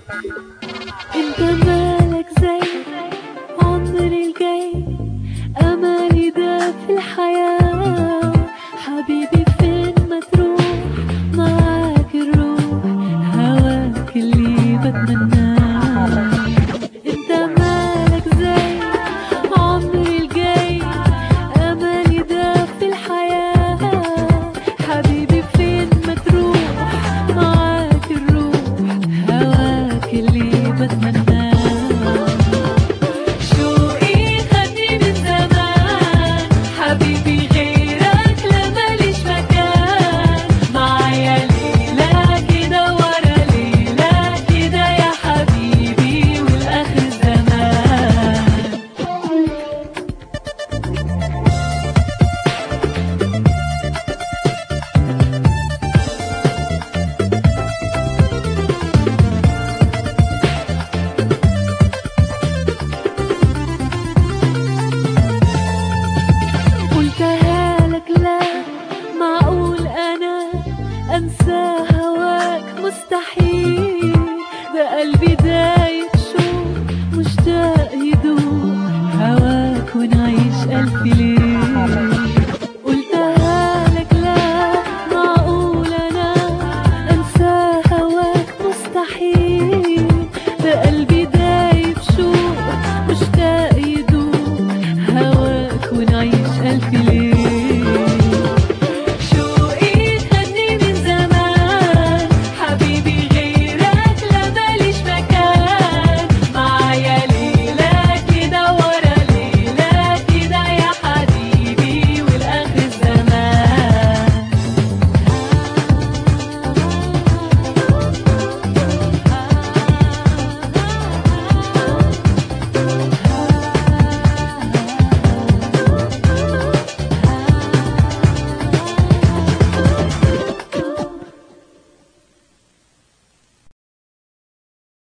انت مالك زي عمري الجاي امالي ده في الحياة حبيبي فين ما تروح معاك الروح هواك اللي بتمناه انت مالك زي عمري الجاي امالي ده في الحياة حبيبي فين ما تروح معاك الروح هواك اللي بتمناه شوقي خدني من زمان حبيبي غيرك لا ماليش مكان معايا ليلة كده ورا ليلة كده يا حبيبي والآخر زمان قلتها لك لا معقول انا انسى هواك مستحيل ده قلبي ده